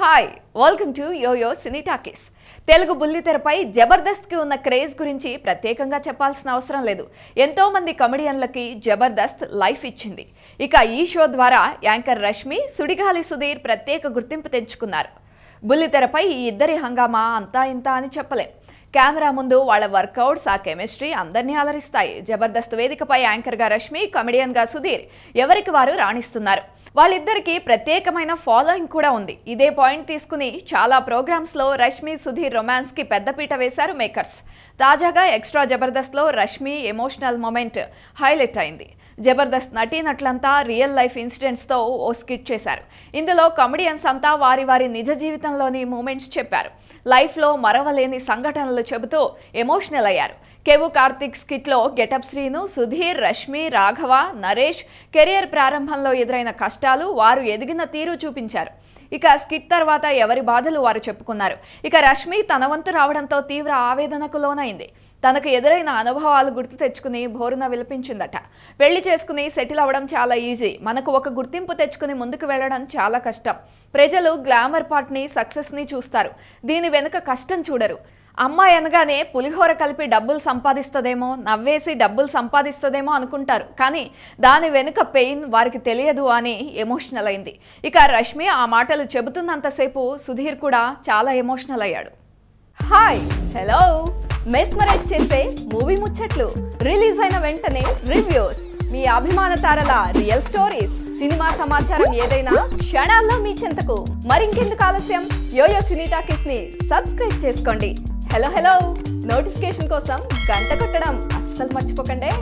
hi welcome to yoyo cine talkies Telugu బుల్లితెరపై జబర్దస్త్కి ఉన్న క్రేజ్ గురించి ప్రత్యేకంగా చెప్పాల్సిన అవసరం లేదు ఎంతో మంది కమెడియన్లకి జబర్దస్త్ లైఫ్ ఇచ్చింది ఇక ఈ షో ద్వారా యాంకర్ రష్మి సుడిగాలి సుధీర్ ప్రత్యేక గుర్తింపు తెచ్చుకున్నారు బుల్లితెరపై ఈ ఇద్దరి హంగామా అంతా ఇంత అని చెప్పలేం కెమెరా ముందు వాళ్ళ వర్కౌట్స్ ఆ కెమిస్ట్రీ అందరినీ అలరిస్తాయి జబర్దస్త్ వేదికపై యాంకర్గా రష్మి కమెడియన్గా సుధీర్ ఎవరికి వారు రాణిస్తున్నారు వాళ్ళిద్దరికీ ప్రత్యేకమైన ఫాలోయింగ్ కూడా ఉంది ఇదే పాయింట్ తీసుకుని చాలా ప్రోగ్రామ్స్లో రష్మి సుధీర్ రొమాన్స్కి పెద్దపీట వేశారు మేకర్స్ తాజాగా ఎక్స్ట్రా జబర్దస్త్లో రష్మి ఎమోషనల్ మూమెంట్ హైలైట్ అయింది జబర్దస్త్ నటీనట్లంతా రియల్ లైఫ్ ఇన్సిడెంట్స్తో ఓ స్కిట్ చేశారు ఇందులో కమెడియన్స్ అంతా వారి వారి నిజ జీవితంలోని మూమెంట్స్ చెప్పారు లైఫ్లో మరవలేని సంఘటనలు చెబుతూ ఎమోషనల్ అయ్యారు కెవు కార్తిక్ స్కిట్లో గెటప్ శ్రీను సుధీర్ రష్మి రాఘవ నరేష్ కెరియర్ ప్రారంభంలో ఎదురైన కష్టాలు వారు ఎదిగిన తీరు చూపించారు ఇక స్కిట్ తర్వాత ఎవరి బాధలు వారు చెప్పుకున్నారు ఇక రష్మి తన వంతు రావడంతో తీవ్ర ఆవేదనకు లోనైంది తనకు ఎదురైన అనుభవాలు గుర్తు తెచ్చుకుని భోరున విలపించిందట పెళ్లి చేసుకుని సెటిల్ అవ్వడం చాలా ఈజీ మనకు ఒక గుర్తింపు తెచ్చుకుని ముందుకు వెళ్ళడం చాలా కష్టం ప్రజలు గ్లామర్ పార్ట్ని సక్సెస్ని చూస్తారు దీని వెనుక కష్టం చూడరు అమ్మాయి అనగానే పులిహోర కలిపి డబ్బులు సంపాదిస్తుందేమో నవ్వేసి డబ్బులు సంపాదిస్తుందేమో అనుకుంటారు కానీ దాని వెనుక పెయిన్ వారికి తెలియదు అని ఎమోషనల్ అయింది ఇక రష్మి ఆ మాటలు చెబుతున్నంతసేపు సుధీర్ కూడా చాలా ఎమోషనల్ అయ్యాడు హాయ్ హలో మెస్మరైజ్ చేసే మూవీ ముచ్చట్లు రిలీజ్ అయిన వెంటనే రివ్యూస్ మీ అభిమాన తారల రియల్ స్టోరీస్ సినిమా సమాచారం ఏదైనా క్షణాల్లో మీ చెంతకు మరింకెందుకు ఆలస్యం యోయో సినీ టాకీస్ ని సబ్స్క్రైబ్ చేసుకోండి హలో హలో నోటిఫికేషన్ కోసం గంట కొట్టడం అస్సలు మర్చిపోకండి